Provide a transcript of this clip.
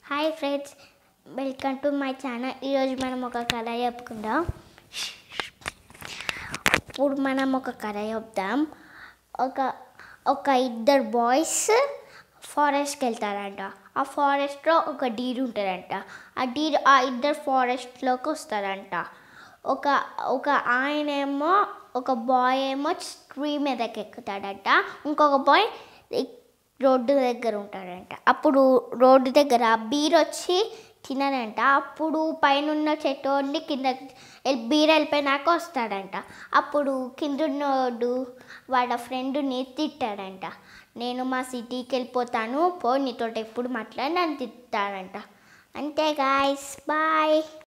hi friends welcome to my channel ఈరోజు మనం ఒక కథ చెప్పుకుందాం ఇప్పుడు మనం ఒక కథ చెప్దాం ఒక ఒక ఇద్దరు బాయ్స్ ఫారెస్ట్కి వెళ్తారంట ఆ ఫారెస్ట్లో ఒక డీర్ ఉంటుందంట ఆ డీర్ ఆ ఇద్దరు ఫారెస్ట్లోకి వస్తారంట ఒక ఒక ఆయన ఏమో ఒక బాయ్ ఏమో ట్రీ మీదకి ఎక్కుతాడంట ఇంకొక బాయ్ రోడ్డు దగ్గర ఉంటాడంట అప్పుడు రోడ్డు దగ్గర బీర్ వచ్చి తినడంట అప్పుడు పైన ఉన్న చెట్టు వండి కింద ఎల్- బీర్ వెళ్ళిపోయినాక వస్తాడంట అప్పుడు కింద ఉన్నోడు వాళ్ళ ఫ్రెండ్ని తిట్టాడంట నేను మా సిటీకి వెళ్ళిపోతాను పో నీతో ఎప్పుడు మాట్లాడి నన్ను తిట్టాడంట అంతే గాయస్ బాయ్